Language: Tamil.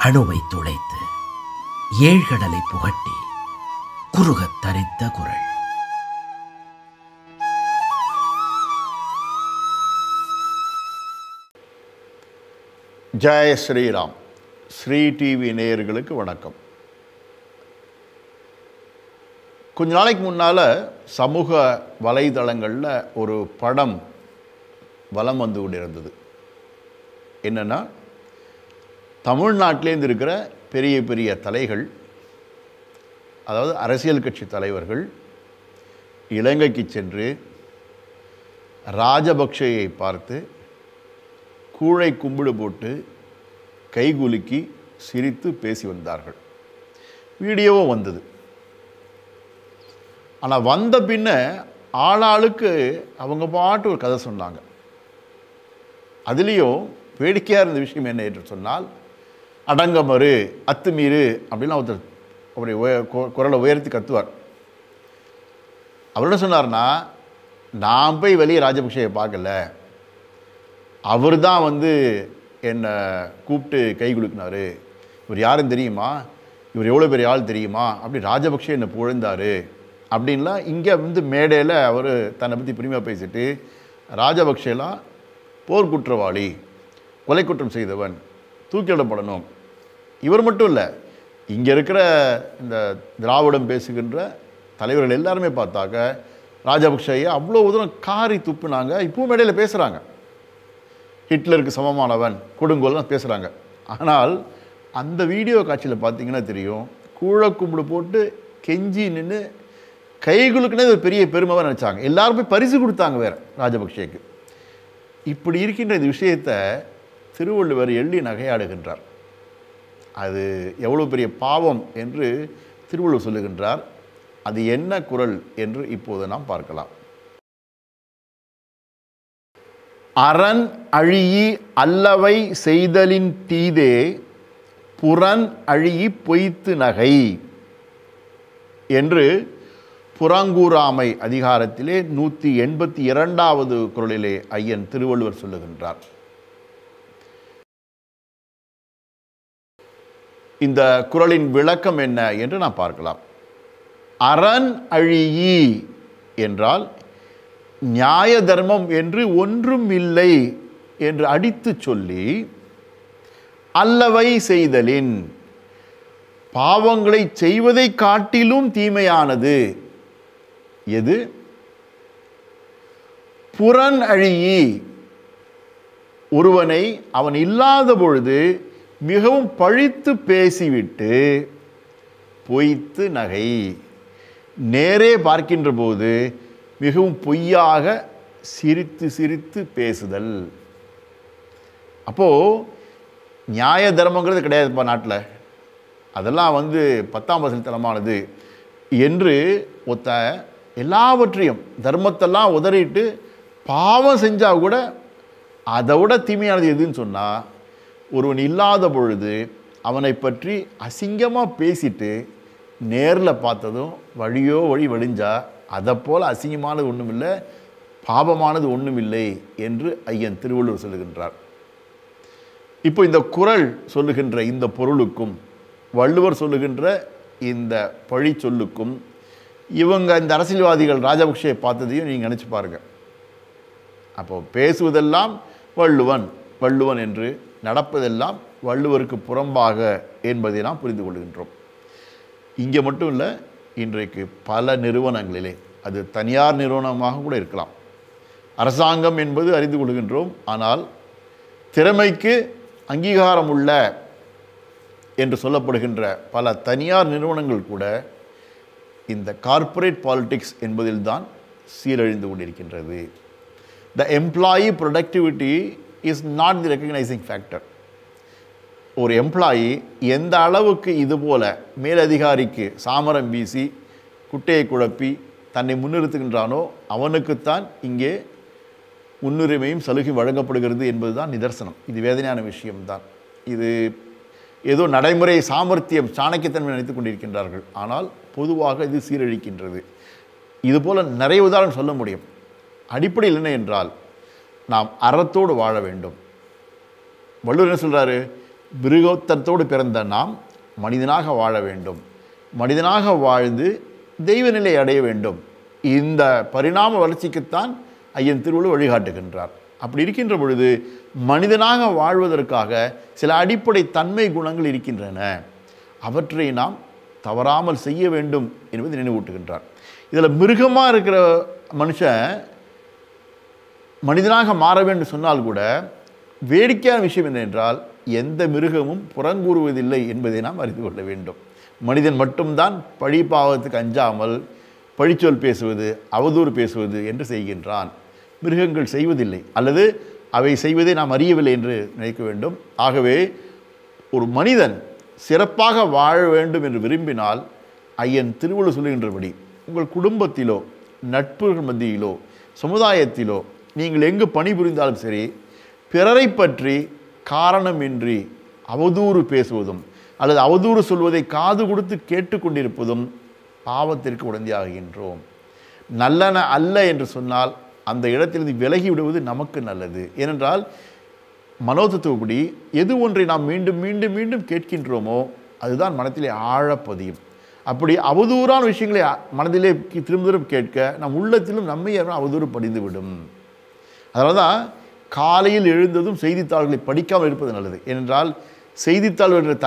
அணுவை துளைத்து ஏழ்கடலை புகட்டி குறுகத் தரித்த குரல் ஜெய ஸ்ரீராம் ஸ்ரீ டிவி நேயர்களுக்கு வணக்கம் கொஞ்ச நாளைக்கு முன்னால் சமூக வலைதளங்களில் ஒரு படம் வலம் வந்து கொண்டிருந்தது என்னென்னா தமிழ்நாட்டிலேருந்து இருக்கிற பெரிய பெரிய தலைகள் அதாவது அரசியல் கட்சி தலைவர்கள் இலங்கைக்கு சென்று ராஜபக்ஷையை பார்த்து கூழை கும்பிடு போட்டு கைகுலுக்கி சிரித்து பேசி வந்தார்கள் வீடியோவும் வந்தது ஆனால் வந்த பின்ன ஆளாளுக்கு அவங்க பாட்டு ஒரு கதை சொன்னாங்க அதுலேயும் வேடிக்கையாக இருந்த விஷயம் என்ன என்று சொன்னால் அடங்கமறு அத்துமீறு அப்படின்லாம் ஒருத்தர் அப்படி உய கு- குரலை உயர்த்தி கத்துவார் அவர் என்ன சொன்னார்னா நான் போய் வெளியே ராஜபக்ஷையை பார்க்கல அவர் தான் வந்து என்னை கூப்பிட்டு கை குலுக்கினாரு இவர் யாருன்னு தெரியுமா இவர் எவ்வளோ பெரிய ஆள் தெரியுமா அப்படி ராஜபக்ஷே என்னை புகழ்ந்தாரு அப்படின்லாம் இங்கே வந்து மேடையில் அவர் தன்னை பற்றி பெருமையாக பேசிட்டு ராஜபக்ஷேலாம் போர் குற்றவாளி கொலை குற்றம் செய்தவன் தூக்கிலிடப்படணும் இவர் மட்டும் இல்லை இங்கே இருக்கிற இந்த திராவிடம் பேசுகின்ற தலைவர்கள் எல்லாருமே பார்த்தாக்க ராஜபக்ஷையை அவ்வளோ தூரம் காரி துப்புனாங்க இப்பவும் மேடையில் பேசுகிறாங்க ஹிட்லருக்கு சமமானவன் கொடுங்கோல்லாம் பேசுகிறாங்க ஆனால் அந்த வீடியோ காட்சியில் பார்த்தீங்கன்னா தெரியும் கூழ கும்பிடு போட்டு கெஞ்சி நின்று கைகுலுக்குனே ஒரு பெரிய பெருமையாக நினச்சாங்க எல்லாரும் போய் பரிசு கொடுத்தாங்க வேற ராஜபக்ஷேக்கு இப்படி இருக்கின்ற இந்த விஷயத்தை திருவள்ளுவர் எள்ளி நகையாடுகின்றார் அது எவ்வளோ பெரிய பாவம் என்று திருவள்ளுவர் சொல்லுகின்றார் அது என்ன குரல் என்று இப்போது நாம் பார்க்கலாம் அரண் அழியி அல்லவை செய்தலின் தீதே புறன் அழியி பொய்த்து நகை என்று புறங்கூறாமை அதிகாரத்திலே நூற்றி எண்பத்தி இரண்டாவது குரலிலே ஐயன் திருவள்ளுவர் சொல்லுகின்றார் இந்த குரலின் விளக்கம் என்ன என்று நாம் பார்க்கலாம் அரண் அழியி என்றால் நியாய தர்மம் என்று ஒன்றும் இல்லை என்று அடித்துச் சொல்லி அல்லவை செய்தலின் பாவங்களை செய்வதை காட்டிலும் தீமையானது எது புறன் அழியி ஒருவனை அவன் இல்லாத பொழுது மிகவும் பழித்து பேசிவிட்டு பொய்த்து நகை நேரே பார்க்கின்ற போது மிகவும் பொய்யாக சிரித்து சிரித்து பேசுதல் அப்போது நியாய தர்மங்கிறது கிடையாதுப்பா நாட்டில் அதெல்லாம் வந்து பத்தாம் வசதித்தனமானது என்று ஒத்த எல்லாவற்றையும் தர்மத்தெல்லாம் உதறிட்டு பாவம் செஞ்சால் கூட அதை விட தீமையானது எதுன்னு சொன்னால் ஒருவன் இல்லாத பொழுது அவனை பற்றி அசிங்கமாக பேசிட்டு நேரில் பார்த்ததும் வழியோ வழி வழிஞ்சா அதை போல் அசிங்கமானது ஒன்றுமில்லை பாவமானது ஒன்றுமில்லை என்று ஐயன் திருவள்ளுவர் சொல்லுகின்றார் இப்போ இந்த குறள் சொல்லுகின்ற இந்த பொருளுக்கும் வள்ளுவர் சொல்லுகின்ற இந்த பழி சொல்லுக்கும் இவங்க இந்த அரசியல்வாதிகள் ராஜபக்ஷயை பார்த்ததையும் நீங்கள் நினச்சி பாருங்க அப்போ பேசுவதெல்லாம் வள்ளுவன் வள்ளுவன் என்று நடப்பதெல்லாம் வள்ளுவருக்கு புறம்பாக என்பதை நாம் புரிந்து கொள்கின்றோம் இங்கே மட்டும் இல்லை இன்றைக்கு பல நிறுவனங்களிலே அது தனியார் நிறுவனமாக கூட இருக்கலாம் அரசாங்கம் என்பது அறிந்து கொள்கின்றோம் ஆனால் திறமைக்கு அங்கீகாரம் உள்ள என்று சொல்லப்படுகின்ற பல தனியார் நிறுவனங்கள் கூட இந்த கார்ப்பரேட் பாலிடிக்ஸ் என்பதில்தான் சீரழிந்து கொண்டிருக்கின்றது the employee productivity is not the recognising factor ஒரு எம்ப்ளாயி எந்த அளவுக்கு இதுபோல மேலதிகாரிக்கு சாமரம் வீசி குட்டையை குழப்பி தன்னை முன்னிறுத்துகின்றானோ அவனுக்குத்தான் இங்கே முன்னுரிமையும் சலுகை வழங்கப்படுகிறது என்பதுதான் நிதர்சனம் இது வேதனையான விஷயம்தான் இது ஏதோ நடைமுறை சாமர்த்தியம் சாணக்கியத்தன்மை நினைத்துக் கொண்டிருக்கின்றார்கள் ஆனால் பொதுவாக இது சீரழிக்கின்றது இதுபோல் நிறைய உதாரணம் சொல்ல முடியும் அடிப்படையில் என்ன என்றால் நாம் அறத்தோடு வாழ வேண்டும் வள்ளுவர் என்ன சொல்றாரு மிருகத்தத்தோடு பிறந்த நாம் மனிதனாக வாழ வேண்டும் மனிதனாக வாழ்ந்து தெய்வ நிலை அடைய வேண்டும் இந்த பரிணாம வளர்ச்சிக்குத்தான் ஐயன் திருவள்ளுவர் வழிகாட்டுகின்றார் அப்படி இருக்கின்ற பொழுது மனிதனாக வாழ்வதற்காக சில அடிப்படை தன்மை குணங்கள் இருக்கின்றன அவற்றை நாம் தவறாமல் செய்ய வேண்டும் என்பதை நினைவூட்டுகின்றார் இதில் மிருகமாக இருக்கிற மனுஷன் மனிதனாக மாற வேண்டும் சொன்னால் கூட வேடிக்கையான விஷயம் என்னவென்றால் எந்த மிருகமும் புறங்கூறுவதில்லை என்பதை நாம் அறிந்து கொள்ள வேண்டும் மனிதன் மட்டும்தான் பழி பாவத்துக்கு அஞ்சாமல் பழிச்சொல் பேசுவது அவதூறு பேசுவது என்று செய்கின்றான் மிருகங்கள் செய்வதில்லை அல்லது அவை செய்வதை நாம் அறியவில்லை என்று நினைக்க வேண்டும் ஆகவே ஒரு மனிதன் சிறப்பாக வாழ வேண்டும் என்று விரும்பினால் ஐயன் திருவள்ளுவர் சொல்லுகின்றபடி உங்கள் குடும்பத்திலோ நட்புகள் மத்தியிலோ சமுதாயத்திலோ நீங்கள் எங்கு பணிபுரிந்தாலும் சரி பிறரை பற்றி காரணமின்றி அவதூறு பேசுவதும் அல்லது அவதூறு சொல்வதை காது கொடுத்து கேட்டுக்கொண்டிருப்பதும் பாவத்திற்கு உடந்தையாகின்றோம் நல்லன அல்ல என்று சொன்னால் அந்த இடத்திலிருந்து விலகி விடுவது நமக்கு நல்லது ஏனென்றால் மனோதத்துவப்படி எது ஒன்றை நாம் மீண்டும் மீண்டும் மீண்டும் கேட்கின்றோமோ அதுதான் மனத்திலே ஆழப்பதியும் அப்படி அவதூறான விஷயங்களை அ- மனதிலே கி- திரும்ப திரும்ப கேட்க நம் உள்ளத்திலும் நம்மை அறியாமல் அவதூறு படிந்துவிடும் அதனால தான் காலையில் எழுந்ததும் செய்தித்தாள்களை படிக்காமல் இருப்பது நல்லது ஏனென்றால் செய்தித்தாள் என்ற